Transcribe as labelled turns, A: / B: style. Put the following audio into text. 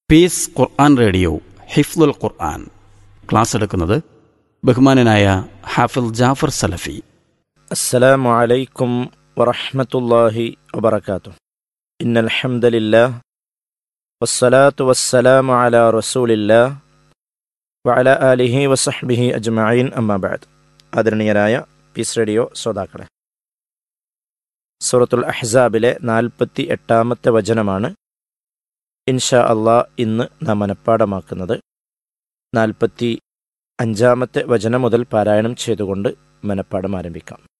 A: piece Quran radio ഹിഫ്ലുൽ Quran class എടുക്കുന്നത് ബഹുമാനനായ ഹാഫിൽ ജാഫർ സലഫി
B: السلام عليكم ورحمة الله وبركاته إن الحمد لله والصلاة والسلام على رسول الله وعلى آله وصحبه أجمعين أما بعد ആദരണീയരായ പീസ് റേഡിയോ ശ്രോതാക്കളെ സൂറത്തുൽ അഹ്സാബിലെ നാൽപ്പത്തി എട്ടാമത്തെ വചനമാണ് ഇൻഷാ അള്ളാ ഇന്ന് നാം മനഃപ്പാടമാക്കുന്നത് നാൽപ്പത്തി അഞ്ചാമത്തെ വചനം മുതൽ പാരായണം ചെയ്തുകൊണ്ട് മനഃപ്പാടം ആരംഭിക്കാം